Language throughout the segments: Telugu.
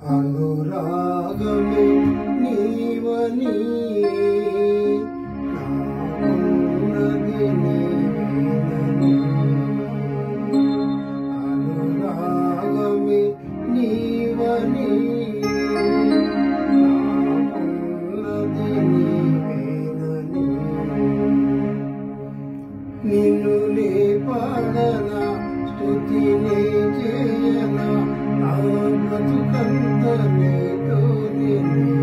అనురాగమే నీవని నాకున్నది నీవేనని. అనురాగమే నీవని నాకున్నది నీవేనని. నిన్ను నే పాడనా స్తుతిని చేయనా నా బ్రతుకంత నీతోనే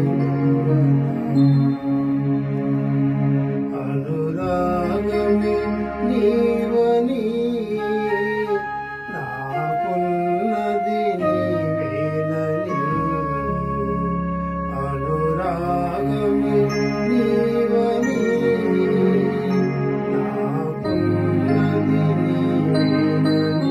అనురాగమే నీవని నాకున్నది నీవేనని అనురాగమే నీవని నాకున్నది నీవేనని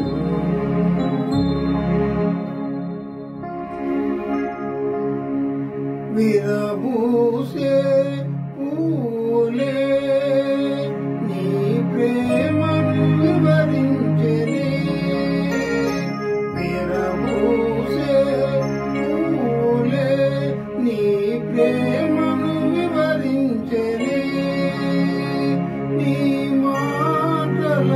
విరబూసే పూలే నీ ప్రేమను వివరించని విరబూసే పూలే నీ ప్రేమను వివరించని నీ మాటల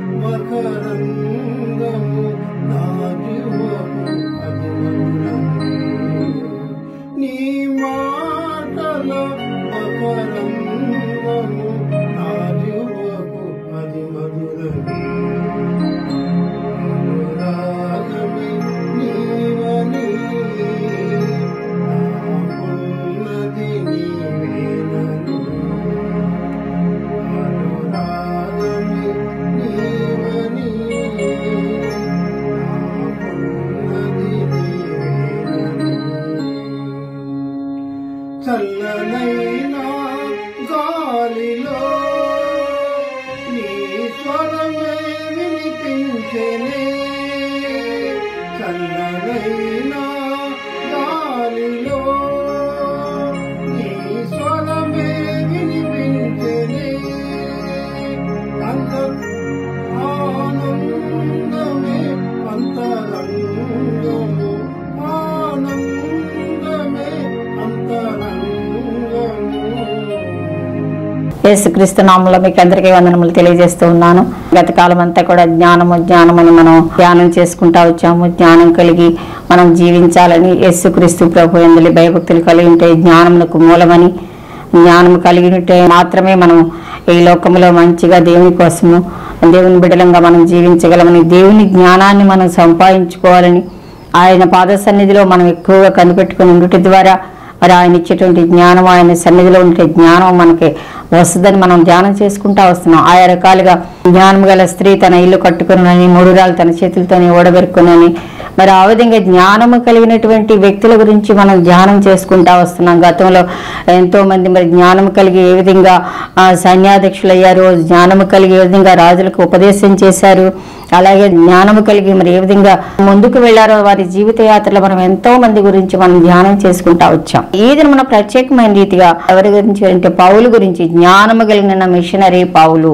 మకరంగము నా జీవము అది మధురము నీ మాటల మకరంగము నా జీవకు అది మధురమే అనురాగమే నీవని నాకున్నది నీవేనని అనురాగమే నీవని నాకున్నది నీవేనని చల్లనైనా గాలిలో నీ స్వరమే వినిపించనే చల్లనైనా గాలిలో నీ స్వరమే వినిపించనే అంత ఆనందమే అంతరంగము ఆనందమే అంతరంగము యేసుక్రీస్తు నామంలో మీకు అందరికీ వందనములు తెలియజేస్తూ ఉన్నాను గత కాలం అంతా కూడా జ్ఞానము జ్ఞానమని మనం ధ్యానం చేసుకుంటా వచ్చాము జ్ఞానం కలిగి మనం జీవించాలని యేసుక్రీస్తు ప్రభు ఎందులో భయభక్తులు కలిగి ఉంటే జ్ఞానమునకు మూలమని జ్ఞానం కలిగి ఉంటే మాత్రమే మనం ఈ లోకంలో మంచిగా దేవుని కోసము దేవుని బిడలంగా మనం జీవించగలమని దేవుని జ్ఞానాన్ని మనం సంపాదించుకోవాలని ఆయన పాద సన్నిధిలో మనం ఎక్కువగా కనిపెట్టుకుని ఉండటం ద్వారా మరి ఆయన ఇచ్చేటువంటి జ్ఞానం ఆయన సన్నిధిలో ఉండే జ్ఞానం మనకి వస్తుందని మనం ధ్యానం చేసుకుంటా వస్తున్నాం ఆయా రకాలుగా జ్ఞానం గల స్త్రీ తన ఇల్లు కట్టుకునని మూడురాలు తన చేతులతోనే ఓడబెరుకునని మరి ఆ విధంగా జ్ఞానము కలిగినటువంటి వ్యక్తుల గురించి మనం ధ్యానం చేసుకుంటా వస్తున్నాం గతంలో ఎంతో మంది మరి జ్ఞానం కలిగి ఏ విధంగా ఆ, సైన్యాధ్యక్షులు అయ్యారు జ్ఞానము కలిగి ఏ విధంగా రాజులకు ఉపదేశం చేశారు అలాగే జ్ఞానము కలిగి మరి ఏ విధంగా ముందుకు వెళ్లారో వారి జీవిత యాత్రలో మనం ఎంతో మంది గురించి మనం ధ్యానం చేసుకుంటా వచ్చాం ఈ దిన మన ప్రత్యేకమైన రీతిగా ఎవరి గురించి అంటే పౌలు గురించి జ్ఞానము కలిగిన మిషనరీ పౌలు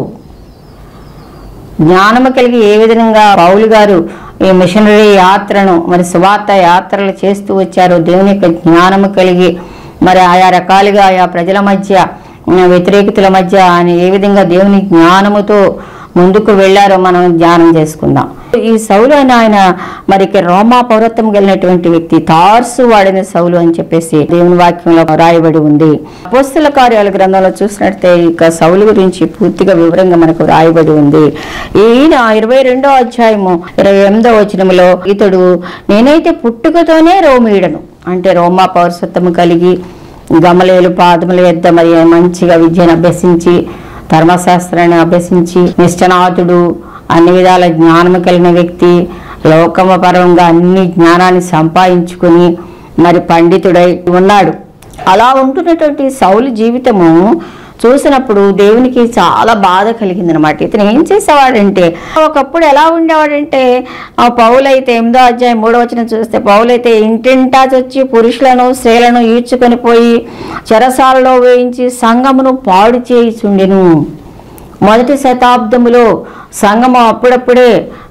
జ్ఞానము కలిగి ఏ విధంగా పౌలు గారు ఈ మిషనరీ యాత్రను మరి సువార్త యాత్రలు చేస్తూ వచ్చారో దేవుని యొక్క జ్ఞానము కలిగి మరి ఆయా రకాలుగా ఆయా ప్రజల మధ్య ఉమ్, వ్యతిరేకతల మధ్య ఆయన ఏ విధంగా దేవుని జ్ఞానముతో ముందుకు వెళ్ళారో మనం ధ్యానం చేసుకుందాం ఈ సౌలు అని ఆయన మరి ఇక రోమా పౌరత్వం కలిగినటువంటి వ్యక్తి తార్సు వాడిన సౌలు అని చెప్పేసి దేవుని వాక్యంలో రాయబడి ఉంది అపోస్తుల కార్యాల గ్రంథంలో చూసినట్టే ఇక సౌలు గురించి పూర్తిగా వివరంగా మనకు రాయబడి ఉంది ఈయన ఇరవై రెండో అధ్యాయము ఇరవై ఎనిమిదో వచనములో ఇతడు నేనైతే పుట్టుకతోనే రోమీయుడను అంటే రోమా పౌరసత్వము కలిగి గమలేలు పాదముల యొద్ద మరి మంచిగా విద్యను అభ్యసించి ధర్మశాస్త్రాన్ని అభ్యసించి నిష్ఠనాథుడు అన్ని విధాల జ్ఞానము కలిగిన వ్యక్తి లోకమపరంగా అన్ని జ్ఞానాన్ని సంపాదించుకుని మరి పండితుడై ఉన్నాడు అలా ఉంటున్నటువంటి సౌలు జీవితము చూసినప్పుడు దేవునికి చాలా బాధ కలిగింది అనమాట ఇతను ఏం చేసేవాడంటే ఒకప్పుడు ఎలా ఉండేవాడంటే ఆ పౌలైతే ఎనిమిదో అధ్యాయం మూడో వచ్చిన చూస్తే పౌలైతే ఇంటింటా వచ్చి పురుషులను స్త్రీలను ఈడ్చుకొని పోయి చెరసాలలో వేయించి సంఘమును పాడు చేయిచుండెను మొదటి శతాబ్దములో సంఘము అప్పుడప్పుడే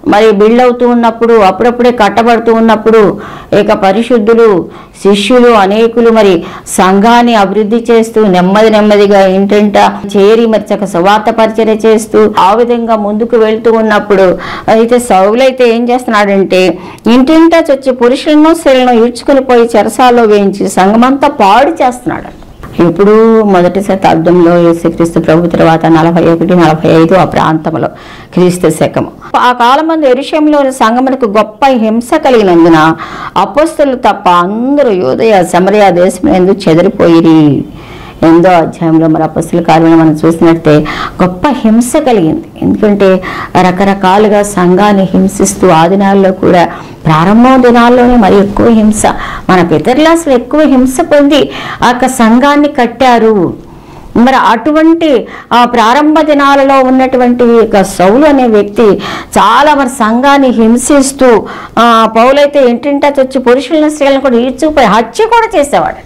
మరి బిల్డ్ అవుతూ ఉన్నప్పుడు అప్పుడప్పుడే కట్టబడుతూ ఉన్నప్పుడు ఇక పరిశుద్ధులు శిష్యులు అనేకులు మరి సంఘాన్ని అభివృద్ధి చేస్తూ నెమ్మది నెమ్మదిగా ఇంటింట చేరి మరి చక్క సువార్త పరిచర్య చేస్తూ ఆ విధంగా ముందుకు వెళ్తూ ఉన్నప్పుడు అయితే సౌలైతే ఏం చేస్తున్నాడంటే ఇంటింటా చొచ్చి పురుషులను స్త్రీలను ఈడ్చుకుని పోయి చెరసాల్లో వేయించి సంఘమంతా పాడు చేస్తున్నాడు ఇప్పుడు మొదటి శతాబ్దంలో యేసుక్రీస్తు ప్రభు తర్వాత నలభై ఒకటి నలభై ఐదు ఆ ప్రాంతంలో క్రీస్తు శకము ఆ కాలం మంది ఎరుషంలోని సంగమునకు గొప్ప హింస కలిగినందున అపస్తులు తప్ప అందరూ యోదయ సమరయ దేశం ఎందు చెదిరిపోయిరి ఎనిమిదో అధ్యాయంలో మరి అపస్తుల కార్యం మనం చూసినట్టే గొప్ప హింస కలిగింది ఎందుకంటే రకరకాలుగా సంఘాన్ని హింసిస్తూ ఆ దినాల్లో కూడా ప్రారంభ దినాల్లోనే మరి ఎక్కువ హింస మన పితరులు అసలు ఎక్కువ హింస పొంది ఆ యొక్క సంఘాన్ని కట్టారు మరి అటువంటి ఆ ప్రారంభ దినాలలో ఉన్నటువంటి ఒక సౌలు అనే వ్యక్తి చాలా మరి సంఘాన్ని హింసిస్తూ ఆ పౌలైతే ఇంటింటా వచ్చి పురుషులను స్త్రీలను కూడా ఈడ్చుకుపోయి హత్య కూడా చేసేవాడు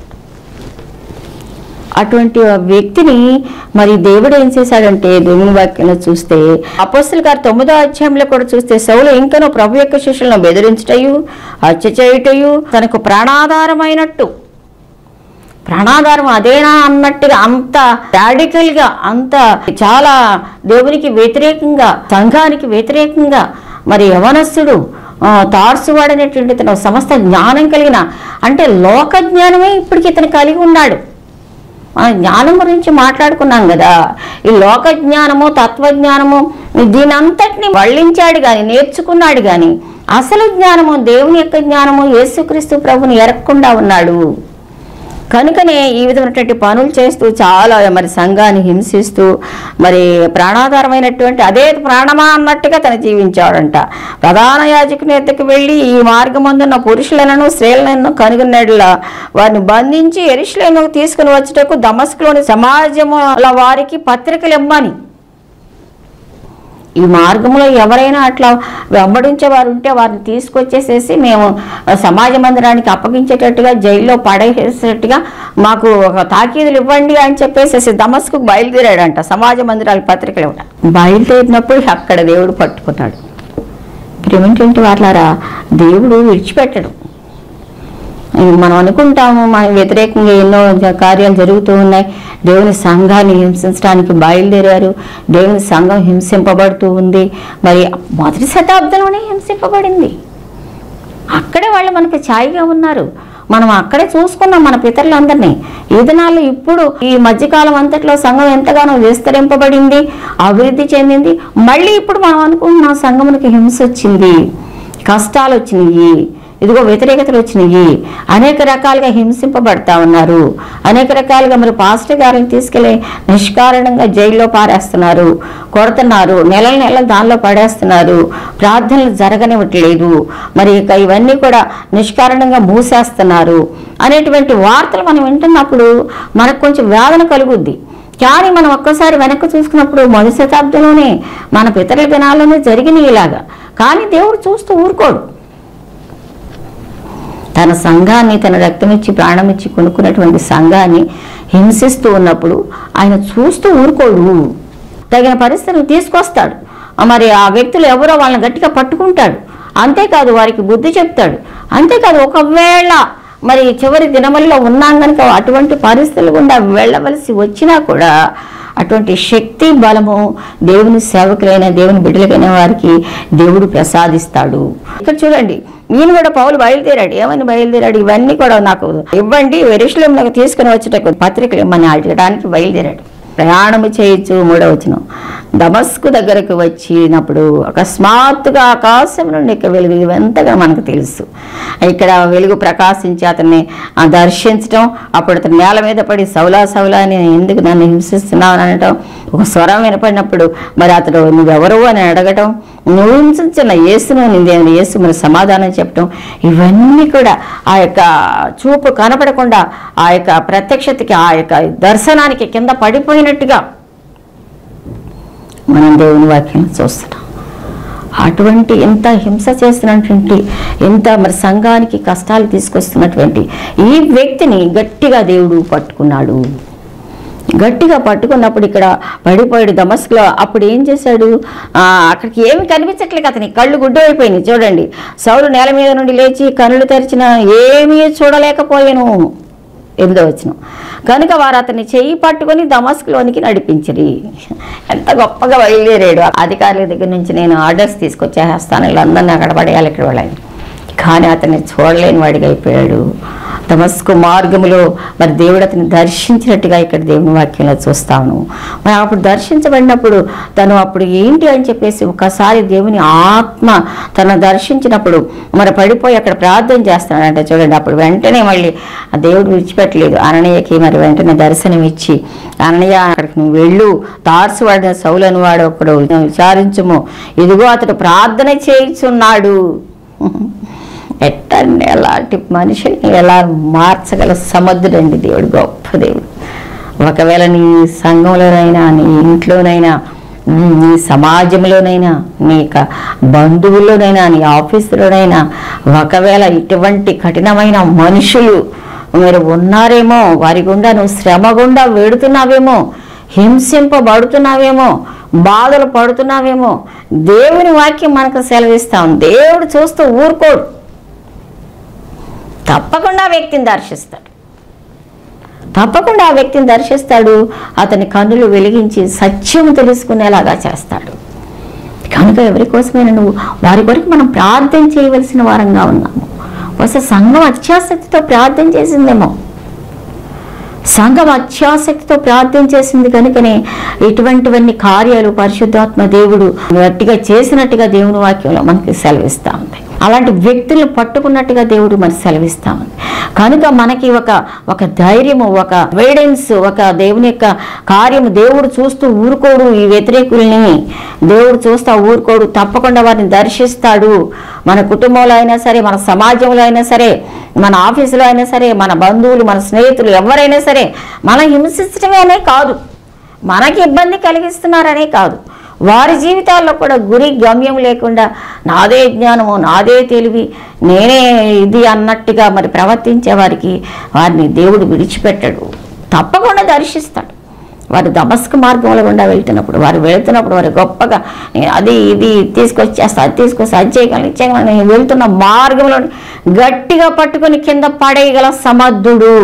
అటువంటి వ్యక్తిని మరి దేవుడు ఏం చేశాడంటే దేవుని వాక్యంలో చూస్తే అపోస్తుల గారు తొమ్మిదో అధ్యాయంలో కూడా చూస్తే సౌలు ఇంకనూ ప్రభు యొక్క శిష్యులను బెదిరించటయు హత్య చేయుటయు తనకు ప్రాణాధారమైనట్టు ప్రాణాధారం అదేనా అన్నట్టుగా అంత రాడికల్ గా అంత చాలా దేవునికి వ్యతిరేకంగా సంఘానికి వ్యతిరేకంగా మరి యవనస్తుడు ఆ, తార్సువాడనేటువంటి తన సమస్త జ్ఞానం కలిగిన అంటే లోక జ్ఞానమే ఇప్పటికి ఇతను కలిగి ఉన్నాడు మన జ్ఞానం గురించి మాట్లాడుకున్నాం కదా ఈ లోక జ్ఞానము తత్వజ్ఞానము దీనంతటిని వళ్ళించాడు కానీ నేర్చుకున్నాడు కానీ అసలు జ్ఞానము దేవుని యొక్క జ్ఞానము యేసుక్రీస్తు ప్రభుని ఎరగకుండా ఉన్నాడు కనుకనే ఈ విధమైనటువంటి పనులు చేస్తూ చాలా మరి సంఘాన్ని హింసిస్తూ మరి ప్రాణాధారమైనటువంటి అదే ప్రాణమా అన్నట్టుగా తను జీవించాడంట ప్రధాన యాజకుని ఎద్దకు వెళ్ళి ఈ మార్గమందున్న పురుషులను స్త్రీలను కనుగొన్నట్లా వారిని బంధించి ఎరుషులను తీసుకుని వచ్చుటకు దమస్కులోని సమాజముల వారికి పత్రికలు ఇమ్మని ఈ మార్గంలో ఎవరైనా అట్లా వెంబడించే వారు ఉంటే వారిని తీసుకొచ్చేసేసి మేము సమాజ మందిరానికి అప్పగించేటట్టుగా జైల్లో పడేసేటట్టుగా మాకు ఒక తాకీదులు ఇవ్వండి అని చెప్పేసి దమస్కు బయలుదేరాడంట సమాజ మందిరాల పత్రికలు ఇవ్వడం బయలుదేరినప్పుడు అక్కడ దేవుడు పట్టుకున్నాడు ఇప్పుడు ఏమిటంటే వాళ్ళారా దేవుడు విడిచిపెట్టడు ఇవి మనం అనుకుంటాము మన వ్యతిరేకంగా ఎన్నో జ- కార్యాలు జరుగుతూ ఉన్నాయి దేవుని సంఘాన్ని హింసించడానికి బయలుదేరారు దేవుని సంఘం హింసింపబడుతూ ఉంది మరి మొదటి శతాబ్దంలోనే హింసింపబడింది అక్కడే వాళ్ళు మనకి ఛాయిగా ఉన్నారు మనం అక్కడే చూసుకున్నాం మన పితరులందరినీ ఈ దినాల్లో ఇప్పుడు ఈ మధ్యకాలం అంతట్లో సంఘం ఎంతగానో విస్తరింపబడింది అభివృద్ధి చెందింది మళ్ళీ ఇప్పుడు మనం అనుకుంటున్నాం సంఘమునికి హింస వచ్చింది కష్టాలు వచ్చినాయి ఇదిగో వ్యతిరేకతలు వచ్చినాయి అనేక రకాలుగా హింసింపబడతా ఉన్నారు అనేక రకాలుగా మరి పాస్టర్ గారిని తీసుకెళ్లి నిష్కారణంగా జైల్లో పారేస్తున్నారు కొడుతున్నారు నెలల నెలలు దానిలో పడేస్తున్నారు ప్రార్థనలు జరగనివ్వట్లేదు మరి ఇక ఇవన్నీ కూడా నిష్కారణంగా మూసేస్తున్నారు అనేటువంటి వార్తలు మనం వింటున్నప్పుడు మనకు కొంచెం వేదన కలుగుద్ది కానీ మనం ఒక్కసారి వెనక్కి చూసుకున్నప్పుడు మొదటి శతాబ్దంలోనే మన పితరుల దినాల్లోనే జరిగినాయి ఇలాగా కానీ దేవుడు చూస్తూ ఊరుకోడు తన సంఘాన్ని తన రక్తమిచ్చి ప్రాణమిచ్చి కొనుక్కున్నటువంటి సంఘాన్ని హింసిస్తూ ఉన్నప్పుడు ఆయన చూస్తూ ఊరుకోడు తగిన పరిస్థితులు తీసుకొస్తాడు ఆ మరి ఆ వ్యక్తులు ఎవరో వాళ్ళని గట్టిగా పట్టుకుంటాడు అంతేకాదు వారికి బుద్ధి చెప్తాడు అంతేకాదు ఒకవేళ మరి చివరి దినముల్లో ఉన్నాం కనుక అటువంటి పరిస్థితులు గుండా వెళ్ళవలసి వచ్చినా కూడా అటువంటి శక్తి బలము దేవుని సేవకులైన దేవుని బిడ్డలకైన వారికి దేవుడు ప్రసాదిస్తాడు ఇక్కడ చూడండి ఈయన కూడా పౌలు బయలుదేరాడు ఏమని బయలుదేరాడు ఇవన్నీ కూడా నాకు ఇవ్వండి వెరుషులంలోకి తీసుకుని వచ్చేట పత్రికలు ఇమ్మని అడగడానికి బయలుదేరాడు ప్రయాణము చేయొచ్చు మూడవచనం దమస్కు దగ్గరకు వచ్చినప్పుడు అకస్మాత్తుగా ఆకాశం నుండి ఇక వెలుగు ఇవంతగా మనకు తెలుసు ఇక్కడ వెలుగు ప్రకాశించి అతన్ని ఆ, దర్శించటం అప్పుడు అతను నేల మీద పడి సౌలా సౌలా అని ఎందుకు నన్ను హింసిస్తున్నావు అని అనటం ఒక స్వరం వినపడినప్పుడు మరి అతడు నువ్వెవరు అని అడగటం నువ్వు హింసించిన యేసును నిందేని యేసు మరి సమాధానం చెప్పటం ఇవన్నీ కూడా ఆ యొక్క చూపు కనపడకుండా ఆ యొక్క ప్రత్యక్షతకి ఆ యొక్క దర్శనానికి కింద పడిపోయినట్టుగా మనం దేవుని వాక్యం చూస్తున్నాం అటువంటి ఎంత హింస చేస్తున్నటువంటి ఎంత మరి సంఘానికి కష్టాలు తీసుకొస్తున్నటువంటి ఈ వ్యక్తిని గట్టిగా దేవుడు పట్టుకున్నాడు గట్టిగా పట్టుకున్నప్పుడు ఇక్కడ పడిపోయాడు దమస్కులో అప్పుడు ఏం చేశాడు ఆ, అక్కడికి ఏమి కనిపించట్లేదు అతని కళ్ళు గుడ్డు అయిపోయినాయి చూడండి సౌలు నేల మీద నుండి లేచి కనులు తెరిచిన ఏమీ చూడలేకపోయాను ఎనిమిదో వచ్చిన కనుక వారు అతన్ని చెయ్యి పట్టుకొని దమస్కులోనికి నడిపించిరి ఎంత గొప్పగా బయలుదేరాడు అధికారుల దగ్గర నుంచి నేను ఆర్డర్స్ తీసుకొచ్చేస్తాను వీళ్ళందరినీ అక్కడ పడేయాలి ఇక్కడ వాళ్ళని కానీ అతన్ని చూడలేని వాడిగా అయిపోయాడు దమస్కు మార్గములో మరి దేవుడు అతన్ని దర్శించినట్టుగా ఇక్కడ దేవుని వాక్యంలో చూస్తాను మరి అప్పుడు దర్శించబడినప్పుడు తను అప్పుడు ఏంటి అని చెప్పేసి ఒకసారి దేవుని ఆత్మ తను దర్శించినప్పుడు మరి పడిపోయి అక్కడ ప్రార్థన చేస్తున్నాడంటే చూడండి అప్పుడు వెంటనే మళ్ళీ ఆ దేవుడు విడిచిపెట్టలేదు అననయ్యకి మరి వెంటనే దర్శనం ఇచ్చి అననయ్య అక్కడికి నువ్వు వెళ్ళు తార్సు వాడిన సౌలను వాడు ఒకడు విచారించుము ఇదిగో అతడు ప్రార్థన చేయుచున్నాడు ఎట్టండి ఎలాంటి మనిషిని ఎలా మార్చగల సముద్రుడండి దేవుడు గొప్ప దేవుడు ఒకవేళ నీ సంఘంలోనైనా నీ ఇంట్లోనైనా ఉమ్, నీ సమాజంలోనైనా నీ యొక్క బంధువుల్లోనైనా నీ ఆఫీసులోనైనా ఒకవేళ ఇటువంటి కఠినమైన మనుషులు మీరు ఉన్నారేమో వారి గుండా నువ్వు శ్రమ గుండా వేడుతున్నావేమో హింసింపబడుతున్నావేమో బాధలు పడుతున్నావేమో దేవుని వాక్యం మనకు సెలవిస్తాం దేవుడు చూస్తూ ఊరుకోడు తప్పకుండా ఆ వ్యక్తిని దర్శిస్తాడు తప్పకుండా ఆ వ్యక్తిని దర్శిస్తాడు అతని కన్నులు వెలిగించి సత్యం తెలుసుకునేలాగా చేస్తాడు కనుక ఎవరి కోసమైనా నువ్వు వారి కొరకు మనం ప్రార్థన చేయవలసిన వారంగా ఉన్నాము బహుశా సంఘం అత్యాసక్తితో ప్రార్థన చేసిందేమో సంఘం అత్యాసక్తితో ప్రార్థన చేసింది కనుకనే ఇటువంటివన్నీ కార్యాలు పరిశుద్ధాత్మ దేవుడు గట్టిగా చేసినట్టుగా దేవుని వాక్యంలో మనకి సెలవిస్తా ఉంది అలాంటి వ్యక్తులను పట్టుకున్నట్టుగా దేవుడు మనకి సెలవిస్తా ఉంది కనుక మనకి ఒక ఒక ధైర్యము ఒక ఎవిడెన్స్ ఒక దేవుని యొక్క కార్యము దేవుడు చూస్తూ ఊరుకోడు ఈ వ్యతిరేకుల్ని దేవుడు చూస్తా ఊరుకోడు తప్పకుండా వారిని దర్శిస్తాడు మన కుటుంబంలో అయినా సరే మన సమాజంలో అయినా సరే మన ఆఫీసులో అయినా సరే మన బంధువులు మన స్నేహితులు ఎవరైనా సరే మనం హింసించడమే అనే కాదు మనకి ఇబ్బంది కలిగిస్తున్నారనే కాదు వారి జీవితాల్లో కూడా గురి గమ్యం లేకుండా నాదే జ్ఞానము నాదే తెలివి నేనే ఇది అన్నట్టుగా మరి ప్రవర్తించే వారికి వారిని దేవుడు విడిచిపెట్టడు తప్పకుండా దర్శిస్తాడు వారు దమస్క మార్గంలో గుండా వెళ్తున్నప్పుడు వారు వెళ్తున్నప్పుడు వారు గొప్పగా నేను అది ఇది తీసుకొచ్చేస్తా అది తీసుకొస్తా అది చేయగలను ఇది చేయగలను నేను వెళ్తున్న మార్గంలో గట్టిగా పట్టుకొని కింద పడేయగల సమర్థుడు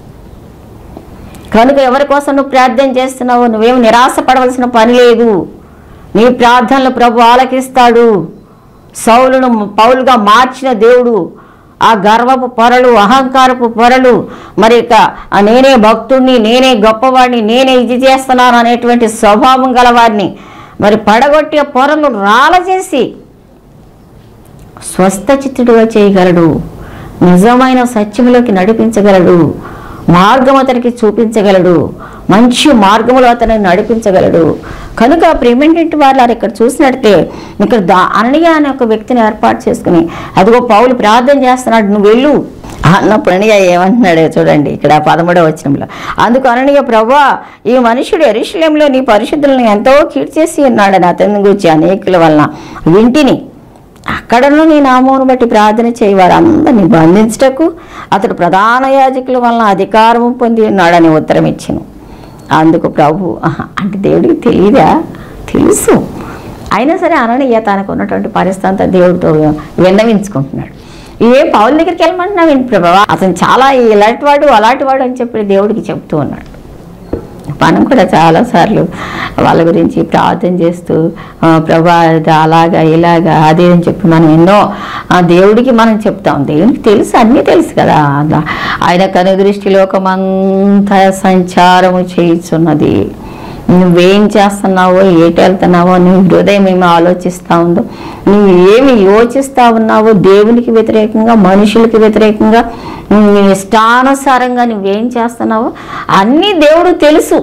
కనుక ఎవరి కోసం నువ్వు ప్రార్థన చేస్తున్నావు నువ్వేం నిరాశపడవలసిన పని లేదు నీ ప్రార్థనలు ప్రభు ఆలకిస్తాడు సౌలును పౌలుగా మార్చిన దేవుడు ఆ గర్వపు పొరలు అహంకారపు పొరలు మరి ఇక ఆ నేనే భక్తుడిని నేనే గొప్పవాడిని నేనే ఇది చేస్తున్నాను అనేటువంటి స్వభావం గలవాడిని మరి పడగొట్టే పొరలు రాలజేసి స్వస్థచిత్తుడుగా చేయగలడు నిజమైన సత్యములోకి నడిపించగలడు మార్గం అతనికి చూపించగలడు మంచి మార్గములో అతనిని నడిపించగలడు కనుక ప్రేమేంటి వాళ్ళు ఇక్కడ చూసినట్టే ఇక్కడ దా అననీయ అనే ఒక వ్యక్తిని ఏర్పాటు చేసుకుని అదిగో పౌలు ప్రార్థన చేస్తున్నాడు నువ్వు వెళ్ళు అన్నప్పుడు అననీయ ఏమంటున్నాడో చూడండి ఇక్కడ పదమూడవ వచనంలో అందుకు అననీయ ప్రభా ఈ మనుషుడు ఎరుషులేంలో నీ పరిశుద్ధులను ఎంతో కీడ్చేసి ఉన్నాడని అతని గురించి అనేకుల వలన వింటిని అక్కడను నీ నామమును బట్టి ప్రార్థన చేయవారు అందరిని బంధించుటకు అతడు ప్రధాన యాజకుల వలన అధికారము పొంది ఉన్నాడని ఉత్తరం ఇచ్చాను అందుకు ప్రభు "ఆహా, అంటే దేవుడికి తెలియదా తెలుసు అయినా సరే అననీయ తనకు ఉన్నటువంటి పరిస్థితి అంతా దేవుడితో విన్నవించుకుంటున్నాడు ఏ పౌల దగ్గరికి వెళ్ళమంటున్నావు ఏంటి ప్రభావ అతను చాలా ఇలాంటి వాడు అలాంటి వాడు అని చెప్పి దేవుడికి చెప్తూ ఉన్నాడు మనం కూడా చాలాసార్లు వాళ్ళ గురించి ప్రార్థన చేస్తూ "ఆ, ప్రభా ఇది అలాగా ఇలాగా అదే అని చెప్పి మనం ఎన్నో ఆ, దేవుడికి మనం చెప్తాం దేవునికి తెలుసు అన్నీ తెలుసు కదా అలా ఆయన కనుదృష్టి లోకమంతా సంచారము చేయుచున్నది నువ్వేం చేస్తున్నావో ఏటి వెళ్తున్నావో నీ హృదయం ఏమి ఆలోచిస్తూ ఉందో నువ్వు ఏమి యోచిస్తూ ఉన్నావో దేవునికి వ్యతిరేకంగా మనుషులకి వ్యతిరేకంగా నీ ఇష్టానుసారంగా నువ్వేం చేస్తున్నావో అన్నీ దేవుడు తెలుసు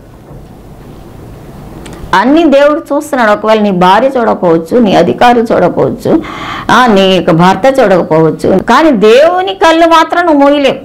అన్ని దేవుడు చూస్తున్నాడు ఒకవేళ నీ భార్య చూడకపోవచ్చు నీ అధికారి చూడకపోవచ్చు ఆ, నీ యొక్క భర్త చూడకపోవచ్చు కానీ దేవుని కళ్ళు మాత్రం నువ్వు మోయలేవు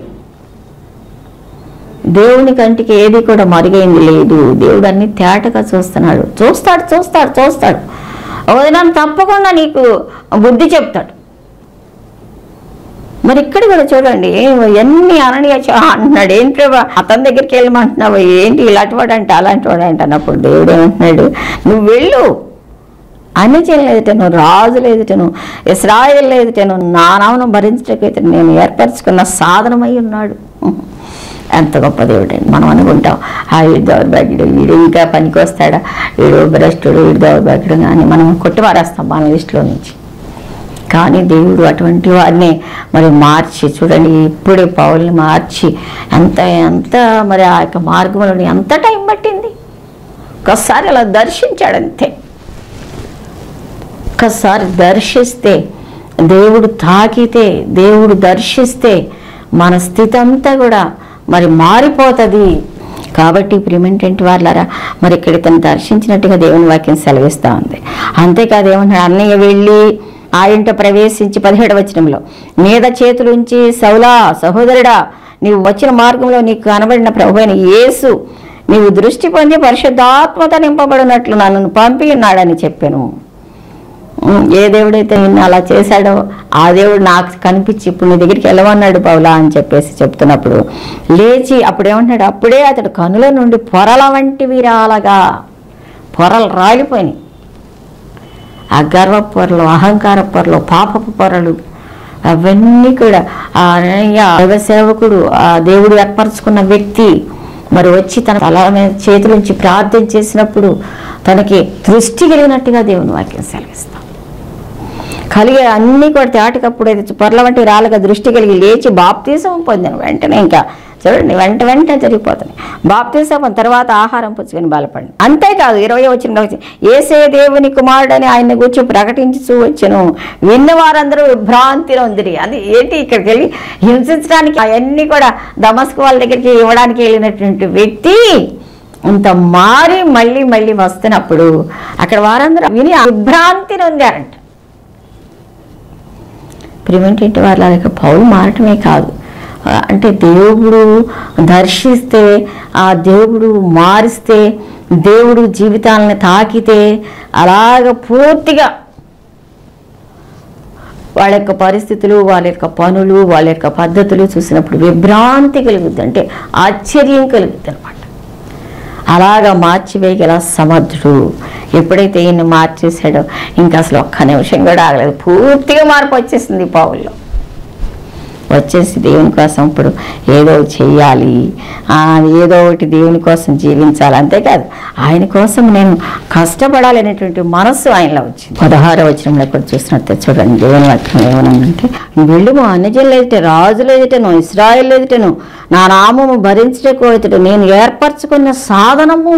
దేవుని కంటికి ఏది కూడా మరుగైంది లేదు దేవుడు అన్ని తేటగా చూస్తున్నాడు చూస్తాడు చూస్తాడు చూస్తాడు ఒక దినం తప్పకుండా నీకు బుద్ధి చెప్తాడు మరి ఇక్కడ కూడా చూడండి ఎన్ని అననీయ అంటున్నాడు ఏంటి ప్రభా అతని దగ్గరికి వెళ్ళమంటున్నావు ఏంటి ఇలాంటి వాడు అంటే అలాంటి వాడు అంటే అన్నప్పుడు దేవుడు ఏమంటున్నాడు నువ్వు వెళ్ళు అన్యజనుల ఎదుటను రాజుల ఎదుటను ఇస్రాయేల్ ఎదుటను నా నామను భరించటకైతే నేను ఏర్పరచుకున్న సాధనమై ఉన్నాడు ఎంత గొప్ప దేవుడు అండి మనం అనుకుంటాం ఆ వీడు దౌర్భాగ్యుడు వీడు ఇంకా పనికి వస్తాడా వీడు భ్రష్టుడు వీడు దౌర్భాగ్యుడు అని మనం కొట్టిమారేస్తాం మన లిస్టులో నుంచి కానీ దేవుడు అటువంటి వారిని మరి మార్చి చూడండి ఇప్పుడే పౌల్ని మార్చి ఎంత ఎంత మరి ఆ యొక్క మార్గంలో ఎంత టైం పట్టింది ఒకసారి అలా దర్శించాడు అంతే ఒక్కసారి దర్శిస్తే దేవుడు తాకితే దేవుడు దర్శిస్తే మన స్థితి అంతా కూడా మరి మారిపోతుంది కాబట్టి ప్రిమెంటెంట్ వాళ్ళారా మరి ఇక్కడ తను దర్శించినట్టుగా దేవుని వాక్యం సెలవిస్తూ ఉంది అంతేకాదు ఏమంటాడు అన్నయ్య వెళ్ళి ఆ ఇంట ప్రవేశించి పదిహేడు వచనంలో మీద చేతులుంచి సౌలా సహోదరుడా నీవు వచ్చిన మార్గంలో నీకు కనబడిన ప్రభు అయిన యేసు నీవు దృష్టి పొంది పరిశుద్ధాత్మత నింపబడినట్లు నన్ను పంపి ఉన్నాడని చెప్పాను ఉమ్, ఏ దేవుడైతే నిన్ను అలా చేశాడో ఆ దేవుడు నాకు కనిపించి ఇప్పుడు నీ దగ్గరికి వెళ్ళమన్నాడు పౌలా అని చెప్పేసి చెప్తున్నప్పుడు లేచి అప్పుడు ఏమంటున్నాడు అప్పుడే అతడు కనుల నుండి పొరల వంటివి రాలగా పొరలు రాలిపోయినాయి ఆ గర్వ పొరలు అహంకార పొరలు పాపపు పొరలు అవన్నీ కూడా ఆ అననీయ దైవ సేవకుడు ఆ దేవుడు ఏర్పరచుకున్న వ్యక్తి మరి వచ్చి తన తల మీద చేతులుంచి ప్రార్థన చేసినప్పుడు తనకి దృష్టి కలిగినట్టుగా దేవుని వాక్యం సెలవిస్తాం కలిగే అన్ని కూడా తేటకప్పుడు అయితే పొరల వంటి రాళ్ళగా దృష్టి కలిగి లేచి బాప్తీసం పొందాను వెంటనే ఇంకా చూడండి వెంట వెంటనే జరిగిపోతుంది బాప్తీసం పొందిన తర్వాత ఆహారం పుచ్చుకొని బలపడి అంతేకాదు ఇరవై వచ్చిన ఏసే దేవుని కుమారుడని ఆయన గురించి ప్రకటించుతూ వచ్చాను విన్న వారందరూ విభ్రాంతిలో ఉందిరి అది ఏంటి ఇక్కడికి వెళ్ళి హింసించడానికి అవన్నీ కూడా దమస్కు వాళ్ళ దగ్గరికి ఇవ్వడానికి వెళ్ళినటువంటి వ్యక్తి ఇంత మారి మళ్ళీ మళ్ళీ వస్తున్నప్పుడు అక్కడ వారందరూ విని విభ్రాంతి నొందారంట ప్రివెంటెంట్ వాళ్ళ యొక్క పౌలు మారటమే కాదు ఆ, అంటే దేవుడు దర్శిస్తే ఆ దేవుడు మారిస్తే దేవుడు జీవితాలను తాకితే అలాగ పూర్తిగా వాళ్ళ యొక్క పరిస్థితులు వాళ్ళ యొక్క పనులు వాళ్ళ యొక్క పద్ధతులు చూసినప్పుడు విభ్రాంతి కలుగుద్ది అంటే ఆశ్చర్యం కలుగుద్ది అనమాట అలాగా మార్చివేయగల సమర్థుడు ఎప్పుడైతే ఈయన్ని మార్చేశాడో ఇంకా అసలు ఒక్క నిమిషం కూడా ఆగలేదు పూర్తిగా మార్పు వచ్చేసింది ఈ పావుల్లో వచ్చేసి దేవుని కోసం ఇప్పుడు ఏదో చెయ్యాలి ఆ, ఏదో ఒకటి దేవుని కోసం జీవించాలి అంతేకాదు ఆయన కోసం నేను కష్టపడాలి అనేటువంటి మనస్సు ఆయనలో వచ్చింది పదహారో వచనంలో కూడా చూసినట్టే చూడండి దేవుని వాక్యం ఏమనంటే వెళ్ళుము అన్యజనులు ఎదుట రాజులు ఎదుటను ఇస్రాయిల్ ఎదుటను నా నామము భరించటకు ఎదుట నేను ఏర్పరచుకున్న సాధనము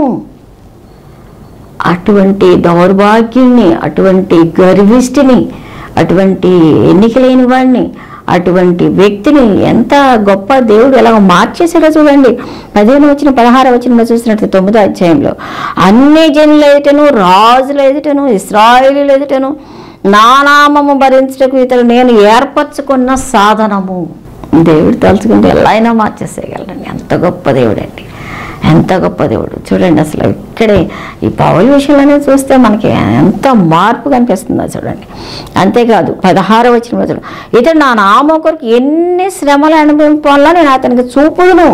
అటువంటి దౌర్భాగ్యుల్ని అటువంటి గర్విష్టిని అటువంటి ఎన్నిక లేని వాడిని అటువంటి వ్యక్తిని ఎంత గొప్ప దేవుడు ఎలా మార్చేసాడో చూడండి పదిహేను వచ్చిన పదహారు వచ్చిన చూసినట్టు తొమ్మిదో అధ్యాయంలో అన్ని జనుల ఎదుటను రాజుల ఎదుటను ఇస్రాయేలీల ఎదుటను నానామము భరించటకు ఇతడు నేను ఏర్పరచుకున్న సాధనము దేవుడు తలుచుకుంటే ఎలా అయినా మార్చేసేయగలరండి ఎంత గొప్ప దేవుడండి ఎంత గొప్ప దేవుడు చూడండి అసలు ఇక్కడే ఈ పౌల విషయంలోనే చూస్తే మనకి ఎంత మార్పు కనిపిస్తుందో చూడండి అంతేకాదు పదహార వచ్చిన చూడు ఇతడు నా నామ కొరకు ఎన్ని శ్రమలు అనుభవింపాలో నేను అతనికి చూపుదును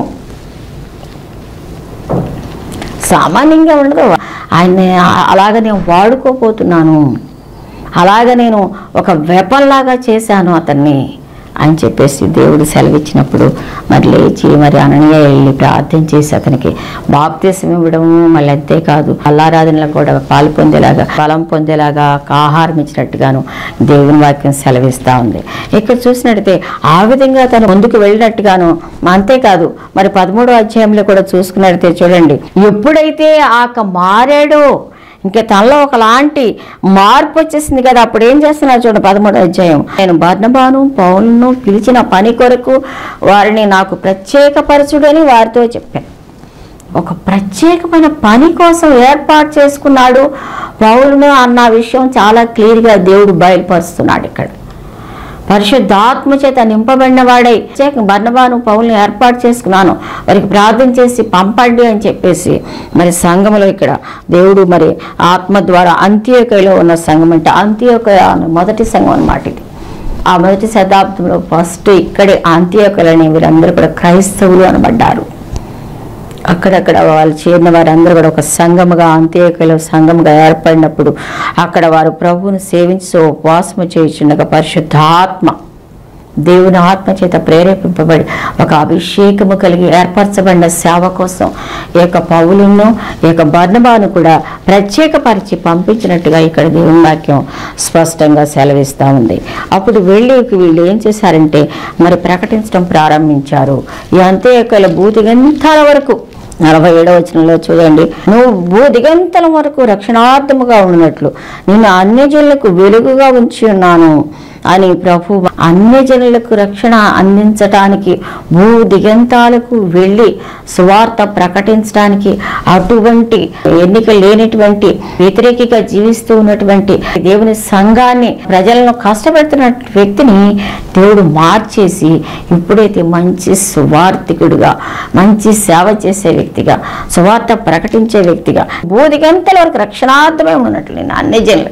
సామాన్యంగా ఉండదు ఆయన్ని అలాగ నేను వాడుకోపోతున్నాను అలాగ నేను ఒక వెపన్ లాగా చేశాను అతన్ని అని చెప్పేసి దేవుడు సెలవిచ్చినప్పుడు మరి లేచి మరి అననీయ వెళ్ళి ప్రార్థన చేసి అతనికి బాప్తీసం ఇవ్వడము మళ్ళీ అంతేకాదు అల్లారాధనలో కూడా పాలు పొందేలాగా బలం పొందేలాగా ఆహారం ఇచ్చినట్టుగాను దేవుని వాక్యం సెలవిస్తూ ఉంది ఇక్కడ చూసినట్టయితే ఆ విధంగా తను ముందుకు వెళ్ళినట్టుగాను అంతేకాదు మరి పదమూడో అధ్యాయంలో కూడా చూసుకున్నట్టయితే చూడండి ఎప్పుడైతే ఆక మారాడో ఇంకా తనలో ఒకలాంటి మార్పు వచ్చేసింది కదా అప్పుడు ఏం చేస్తున్నారు చూడండి పదమూడో అధ్యాయం నేను బర్ణబాను పౌలను పిలిచిన పని కొరకు వారిని నాకు ప్రత్యేకపరచుడని వారితో చెప్పాను ఒక ప్రత్యేకమైన పని కోసం ఏర్పాటు చేసుకున్నాడు పౌలును అన్న విషయం చాలా క్లియర్గా దేవుడు బయలుపరుస్తున్నాడు ఇక్కడ పరిశుద్ధాత్మ చేత నింపబడిన వాడై ప్రత్యేక బర్ణబాను పౌల్ని ఏర్పాటు చేసుకున్నాను వారికి ప్రార్థన చేసి పంపండి అని చెప్పేసి మరి సంఘములో ఇక్కడ దేవుడు మరి ఆత్మ ద్వారా అంత్యోకయలో ఉన్న సంఘం అంటే అంత్యోకయ అనే మొదటి సంఘం అన్నమాట ఇది ఆ మొదటి శతాబ్దంలో ఫస్ట్ ఇక్కడే ఆంత్యోకలని వీరందరూ కూడా క్రైస్తవులు అనబడ్డారు అక్కడక్కడ వాళ్ళు చేరిన వారందరూ కూడా ఒక సంఘముగా అంత్యకలో సంఘముగా ఏర్పడినప్పుడు అక్కడ వారు ప్రభువును సేవించి ఉపవాసము చేయుచుండగా పరిశుద్ధాత్మ దేవుని ఆత్మ చేత ప్రేరేపింపబడి ఒక అభిషేకము కలిగి ఏర్పరచబడిన సేవ కోసం ఈ యొక్క పౌలును ఈ యొక్క బర్ణబాను కూడా ప్రత్యేకపరిచి పంపించినట్టుగా ఇక్కడ దేవుని వాక్యం స్పష్టంగా సెలవిస్తూ ఉంది అప్పుడు వెళ్ళి వీళ్ళు ఏం చేశారంటే మరి ప్రకటించడం ప్రారంభించారు ఈ అంత్యకల భూతిగంతాల వరకు నలభై ఏడవ వచనంలో చూడండి నువ్వు భూదిగంతల వరకు రక్షణార్థముగా ఉన్నట్లు నేను అన్యజనులకు వెలుగుగా ఉంచి ఉన్నాను అని ప్రభు అన్యజనులకు రక్షణ అందించటానికి భూ దిగంతాలకు వెళ్ళి సువార్త ప్రకటించడానికి అటువంటి ఎన్నిక లేనటువంటి వ్యతిరేకిగా జీవిస్తూ ఉన్నటువంటి దేవుని సంఘాన్ని ప్రజలను కష్టపెడుతున్న వ్యక్తిని దేవుడు మార్చేసి ఇప్పుడైతే మంచి సువార్థికుడిగా మంచి సేవ చేసే వ్యక్తిగా సువార్త ప్రకటించే వ్యక్తిగా భూదిగంతల వరకు రక్షణార్థమే ఉన్నట్లు నేను అన్ని జనులు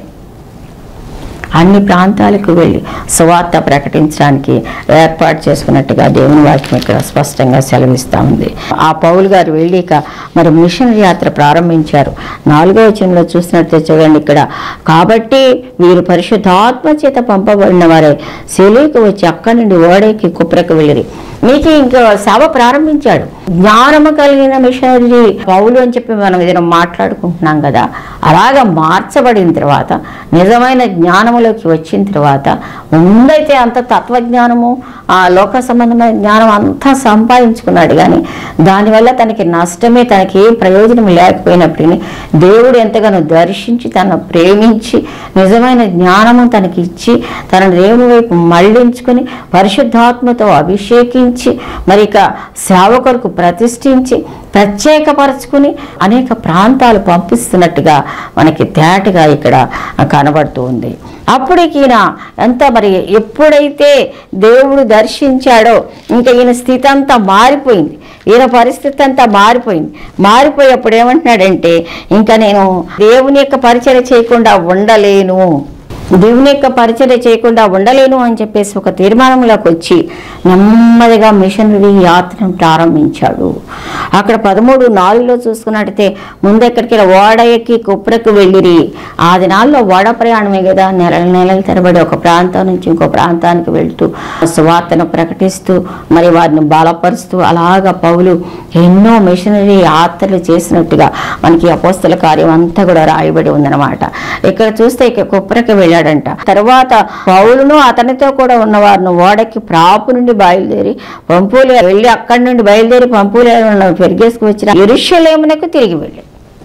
అన్ని ప్రాంతాలకు వెళ్ళి సువార్త ప్రకటించడానికి ఏర్పాటు చేసుకున్నట్టుగా దేవుని వాక్యం ఇక్కడ స్పష్టంగా సెలవిస్తూ ఉంది ఆ పౌలు గారు వెళ్ళి ఇక మరి మిషన్ యాత్ర ప్రారంభించారు నాలుగో వచనంలో చూసినట్టు చూడండి ఇక్కడ కాబట్టి వీరు పరిశుద్ధాత్మ చేత పంపబడిన వారే సెలువుకు వచ్చి అక్కడి నుండి ఓడేకి కుప్రకు వెళ్ళిరి మీకు ఇంకా సేవ ప్రారంభించాడు జ్ఞానము కలిగిన మిషనరీ పౌలు అని చెప్పి మనం ఏదైనా మాట్లాడుకుంటున్నాం కదా అలాగా మార్చబడిన తర్వాత నిజమైన జ్ఞానములోకి వచ్చిన తర్వాత ముందైతే అంత తత్వజ్ఞానము ఆ లోక సంబంధమైన జ్ఞానం అంతా సంపాదించుకున్నాడు కానీ దానివల్ల తనకి నష్టమే తనకి ఏం ప్రయోజనం లేకపోయినప్పటికీ దేవుడు ఎంతగానో దర్శించి తనను ప్రేమించి నిజమైన జ్ఞానము తనకి ఇచ్చి తన దేవుని వైపు మళ్ళించుకొని పరిశుద్ధాత్మతో అభిషేకించి మరి ఇక సేవకులకు ప్రతిష్ఠించి ప్రత్యేకపరచుకుని అనేక ప్రాంతాలు పంపిస్తున్నట్టుగా మనకి తేటగా ఇక్కడ కనబడుతూ ఉంది అప్పటికి ఈయన ఎంత మరి ఎప్పుడైతే దేవుడు దర్శించాడో ఇంకా ఈయన స్థితి అంతా మారిపోయింది ఈయన పరిస్థితి అంతా మారిపోయింది మారిపోయేప్పుడు ఏమంటున్నాడంటే ఇంకా నేను దేవుని యొక్క పరిచయం చేయకుండా ఉండలేను దేవుని యొక్క పరిచర్య చేయకుండా ఉండలేను అని చెప్పేసి ఒక తీర్మానంలోకి వచ్చి నెమ్మదిగా మిషనరీ యాత్రను ప్రారంభించాడు అక్కడ పదమూడు నాలుగులో చూసుకున్నట్టయితే ముందెక్కడికి ఓడ ఎక్కి కుప్రకు వెళ్ళిరి ఆ దినాల్లో ఓడ ప్రయాణమే కదా నెలల నెలల తరబడి ఒక ప్రాంతం నుంచి ఇంకో ప్రాంతానికి వెళ్తూ సువార్తను ప్రకటిస్తూ మరి వారిని బలపరుస్తూ అలాగా పౌలు ఎన్నో మిషనరీ యాత్రలు చేసినట్టుగా మనకి అపోస్తల కార్యం అంతా కూడా రాయబడి ఉందన్నమాట ఇక్కడ చూస్తే ఇక కుప్రకి వెళ్ళాడంట తర్వాత పౌలును అతనితో కూడా ఉన్న వారిని ఓడకి ప్రాపు నుండి బయలుదేరి పంపులు వెళ్ళి అక్కడి నుండి బయలుదేరి పంపులు పెరిగేసుకు వచ్చిన ఎరుషలేమునకు తిరిగి వెళ్ళి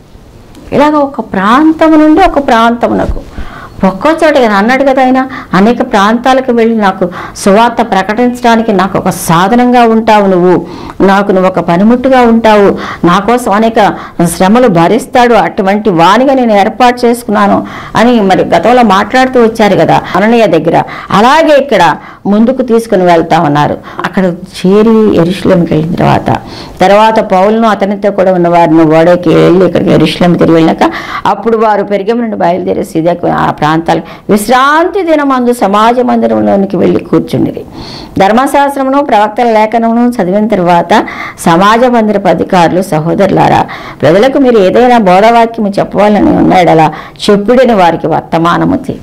ఇలాగ ఒక ప్రాంతం నుండి ఒక ప్రాంతమునకు ఒక్కో చోట ఈయన అన్నాడు కదా ఆయన అనేక ప్రాంతాలకు వెళ్ళి నాకు సువార్త ప్రకటించడానికి నాకు ఒక సాధనంగా ఉంటావు నువ్వు నాకు నువ్వు ఒక పనిముట్టుగా ఉంటావు నా కోసం అనేక శ్రమలు భరిస్తాడు అటువంటి వాణిగా నేను ఏర్పాటు చేసుకున్నాను అని మరి గతంలో మాట్లాడుతూ వచ్చారు కదా అననయ్య దగ్గర అలాగే ఇక్కడ ముందుకు తీసుకుని వెళ్తా ఉన్నారు అక్కడ చేరి ఎరుషులంకి వెళ్ళిన తర్వాత తర్వాత పౌలను అతనితో కూడా ఉన్న వారిని ఓడకి వెళ్ళి ఇక్కడికి ఎరుషులం తిరిగి వెళ్ళాక అప్పుడు వారు పెరిగే నుండి బయలుదేరి సీదాకు ఆ ప్రాంతాలు విశ్రాంతి దినమందు సమాజ మందిరంలోనికి వెళ్ళి కూర్చుండిరి ధర్మశాస్త్రమును ప్రవక్తల లేఖనమును చదివిన తర్వాత సమాజ మందిరపు అధికారులు సహోదరులారా ప్రజలకు మీరు ఏదైనా బోధవాక్యము చెప్పవాలని ఉన్నాడలా చెప్పుడని వారికి వర్తమానము చే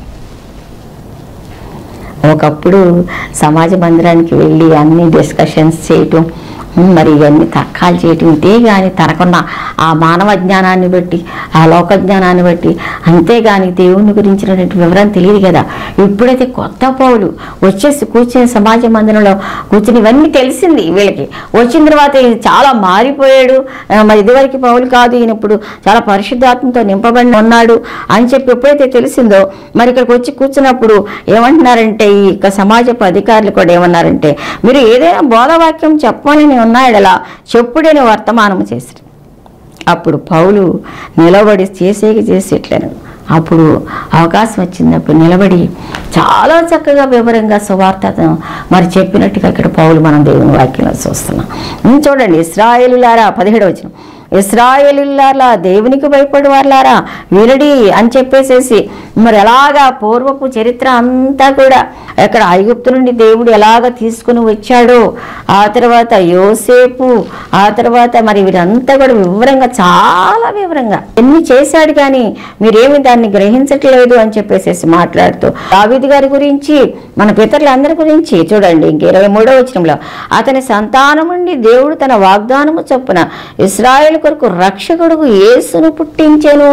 ఒకప్పుడు సమాజ మందిరానికి వెళ్ళి అన్ని డిస్కషన్స్ చేయటం ఉమ్, మరి ఇవన్నీ తర్కాలు చేయటం ఇదే కానీ తనకున్న ఆ మానవ జ్ఞానాన్ని బట్టి ఆ లోక జ్ఞానాన్ని బట్టి అంతేగాని దేవుని గురించినటువంటి వివరం తెలియదు కదా ఇప్పుడైతే కొత్త పౌలు వచ్చేసి కూర్చుని సమాజ మందిరంలో కూర్చుని ఇవన్నీ తెలిసింది వీళ్ళకి వచ్చిన తర్వాత ఈయన చాలా మారిపోయాడు ఆ, మరి ఇదివరకు పౌలు కాదు ఈయన ఇప్పుడు చాలా పరిశుద్ధాత్మతో నింపబడి ఉన్నాడు అని చెప్పి ఎప్పుడైతే తెలిసిందో మరి ఇక్కడికి వచ్చి కూర్చున్నప్పుడు ఏమంటున్నారంటే ఈ యొక్క సమాజపు అధికారులు కూడా ఏమన్నారంటే మీరు ఏదైనా బోధవాక్యం చెప్పాలని ఉన్నాడలా చెప్పుడని వర్తమానం చేశారు అప్పుడు పౌలు నిలబడి చేసేకి చేసేట్లను అప్పుడు అవకాశం వచ్చినప్పుడు నిలబడి చాలా చక్కగా వివరంగా సువార్తను మరి చెప్పినట్టుగా ఇక్కడ పౌలు మనం దేవుని వాక్యంలో చూస్తున్నాం ఉమ్, చూడండి ఇస్రాయేలులారా పదిహేడు వచ్చిన ఇస్రాయేలులారా దేవునికి భయపడి వాళ్ళారా వినడి అని చెప్పేసేసి మరి ఎలాగా పూర్వపు చరిత్ర అంతా కూడా ఎక్కడ ఐగుప్తు నుండి దేవుడు ఎలాగ తీసుకుని వచ్చాడో ఆ తర్వాత యోసేపు ఆ తర్వాత మరి వీరంతా కూడా వివరంగా చాలా వివరంగా ఎన్ని చేశాడు కానీ మీరేమి దాన్ని గ్రహించట్లేదు అని చెప్పేసి మాట్లాడుతూ దావీదు గారి గురించి మన పితరులందరి గురించి చూడండి ఇంక ఇరవై మూడో వచనంలో అతని సంతానం నుండి దేవుడు తన వాగ్దానము చొప్పున ఇస్రాయేల్ కొరకు రక్షకుడుకు యేసును పుట్టించెను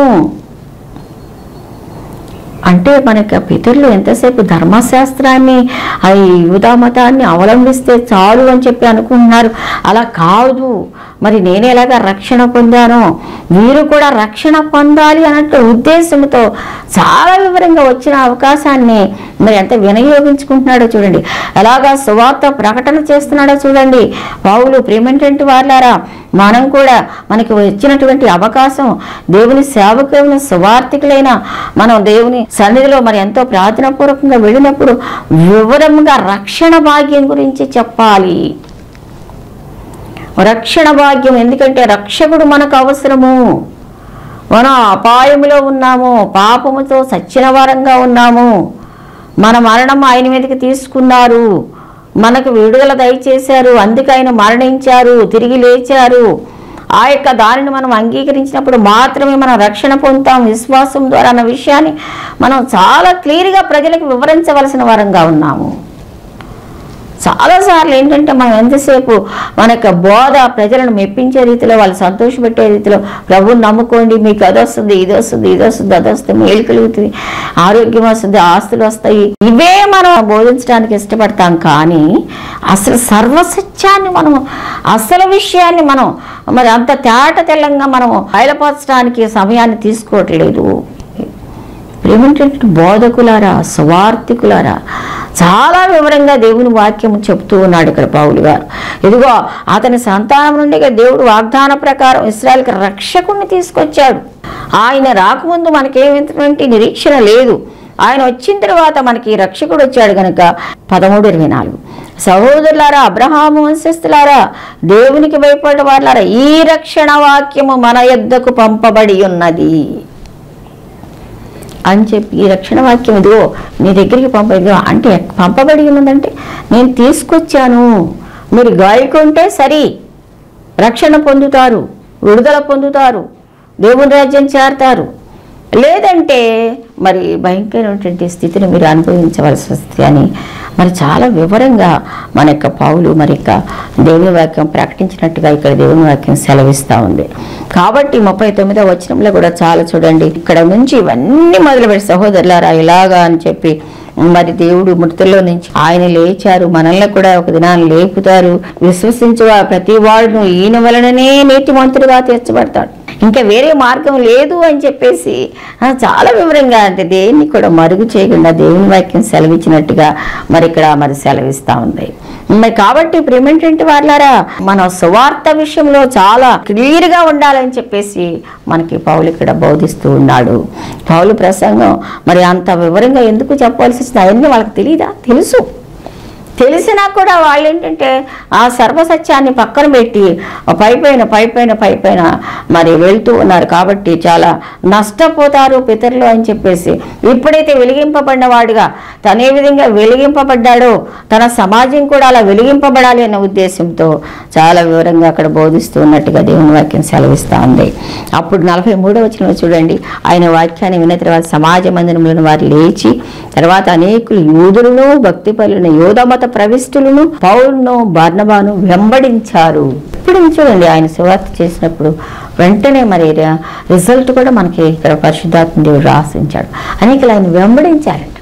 అంటే మనకి ఆ పితరులు ఎంతసేపు ధర్మశాస్త్రాన్ని ఆ యూదా మతాన్ని అవలంబిస్తే చాలు అని చెప్పి అనుకుంటున్నారు అలా కాదు మరి నేను ఎలాగా రక్షణ పొందానో మీరు కూడా రక్షణ పొందాలి అన్నట్టు ఉద్దేశంతో చాలా వివరంగా వచ్చిన అవకాశాన్ని మరి ఎంత వినియోగించుకుంటున్నాడో చూడండి ఎలాగా సువార్త ప్రకటన చేస్తున్నాడో చూడండి పావులు ప్రేమేంటంటే వాళ్ళారా మనం కూడా మనకి వచ్చినటువంటి అవకాశం దేవుని సేవకులైన సువార్థికులైన మనం దేవుని సన్నిధిలో మరి ఎంతో ప్రార్థనాపూర్వకంగా వెళ్ళినప్పుడు వివరంగా రక్షణ భాగ్యం గురించి చెప్పాలి రక్షణ భాగ్యం ఎందుకంటే రక్షకుడు మనకు అవసరము మనం అపాయములో ఉన్నాము పాపముతో సచ్చిన వారంగా ఉన్నాము మన మరణం ఆయన మీదకి తీసుకున్నారు మనకు విడుదల దయచేశారు అందుకే ఆయన మరణించారు తిరిగి లేచారు ఆ యొక్క దానిని మనం అంగీకరించినప్పుడు మాత్రమే మనం రక్షణ పొందుతాం విశ్వాసం ద్వారా అన్న విషయాన్ని మనం చాలా క్లియర్గా ప్రజలకు వివరించవలసిన వారంగా ఉన్నాము చాలాసార్లు ఏంటంటే మనం ఎంతసేపు మన యొక్క బోధ ప్రజలను మెప్పించే రీతిలో వాళ్ళు సంతోషపెట్టే రీతిలో ప్రభువుని నమ్ముకోండి మీకు అది వస్తుంది ఇది వస్తుంది ఇది వస్తుంది అది వస్తుంది మేలు కలుగుతుంది ఆరోగ్యం వస్తుంది ఆస్తులు వస్తాయి ఇవే మనం బోధించడానికి ఇష్టపడతాం కానీ అసలు సర్వసత్యాన్ని మనం అసలు విషయాన్ని మనం మరి అంత తేట తెల్లంగా మనం బయలుపరచడానికి సమయాన్ని తీసుకోవట్లేదు ప్రేమేంటంటే బోధకులారా స్వార్థికులారా చాలా వివరంగా దేవుని వాక్యం చెప్తూ ఉన్నాడు ఇక్కడ పౌలు గారు ఇదిగో అతని సంతానం నుండి దేవుడు వాగ్దాన ప్రకారం ఇస్రాయల్కి రక్షకుణ్ణి తీసుకొచ్చాడు ఆయన రాకముందు మనకేమిటువంటి నిరీక్షణ లేదు ఆయన వచ్చిన తర్వాత మనకి రక్షకుడు వచ్చాడు కనుక పదమూడు ఇరవై నాలుగు సహోదరులారా అబ్రహాము వంశస్థులారా దేవునికి భయపడే వాళ్ళారా ఈ రక్షణ వాక్యము మన యొద్దకు పంపబడి ఉన్నది అని చెప్పి ఈ రక్షణ వాక్యం ఇదిగో నీ దగ్గరికి పంప ఇదిగో అంటే పంపబడి ఉన్నదంటే నేను తీసుకొచ్చాను మీరు గాయకుంటే సరి రక్షణ పొందుతారు విడుదల పొందుతారు దేవుని రాజ్యం చేరతారు లేదంటే మరి భయంకరమైనటువంటి స్థితిని మీరు అనుభవించవలసి వస్తుంది అని మరి చాలా వివరంగా మన యొక్క పావులు మరి యొక్క దేవుని వాక్యం ప్రకటించినట్టుగా ఇక్కడ దేవుని వాక్యం సెలవిస్తూ ఉంది కాబట్టి ముప్పై తొమ్మిదో వచనంలో కూడా చాలా చూడండి ఇక్కడ నుంచి ఇవన్నీ మొదలుపెట్టి సహోదరులారా ఇలాగా అని చెప్పి మరి దేవుడు మృతుల్లో నుంచి ఆయన లేచారు మనల్ని కూడా ఒక దినాన్ని లేపుతారు విశ్వసించు ప్రతి వాడును ఈయన వలననే నీతిమంతుడుగా తీర్చబడతాడు ఇంకా వేరే మార్గం లేదు అని చెప్పేసి ఆ, చాలా వివరంగా అంటే దేన్ని కూడా మరుగు చేయకుండా దేవుని వాక్యం సెలవిచ్చినట్టుగా మరి ఇక్కడ మరి సెలవిస్తా ఉంది మరి కాబట్టి ప్రేమేంటంటే వాళ్ళారా మన సువార్త విషయంలో చాలా క్లియర్ గా ఉండాలని చెప్పేసి మనకి పౌలు ఇక్కడ బోధిస్తూ ఉన్నాడు పౌలు ప్రసంగం మరి అంత వివరంగా ఎందుకు చెప్పాల్సి వచ్చింది అవన్నీ వాళ్ళకి తెలియదా తెలుసు తెలిసినా కూడా వాళ్ళు ఏంటంటే ఆ సర్వసత్యాన్ని పక్కన పెట్టి ఆ పైపైన పైపైన పైపైన మరి వెళ్తూ ఉన్నారు కాబట్టి చాలా నష్టపోతారు పితరులు అని చెప్పేసి ఇప్పుడైతే వెలిగింపబడిన వాడుగా తను ఏ విధంగా వెలిగింపబడ్డాడో తన సమాజం కూడా అలా వెలిగింపబడాలి అనే ఉద్దేశంతో చాలా వివరంగా అక్కడ బోధిస్తూ ఉన్నట్టుగా దేవుని వాక్యం సెలవిస్తూ ఉంది అప్పుడు నలభై మూడో వచ్చిన చూడండి ఆయన వాక్యాన్ని విన్న తర్వాత సమాజ మందిరంలోని వారు లేచి తర్వాత అనేకులు యూదులను భక్తి పరులను యోధమత ప్రవిష్టులను పౌరులను బర్ణబాను వెంబడించారు ఇప్పుడు చూడండి ఆయన సువార్త చేసినప్పుడు వెంటనే మరి రిజల్ట్ కూడా మనకి ఇక్కడ పరిశుద్ధాత్మ దేవుడు రాసించాడు అనేకలు ఆయన వెంబడించారు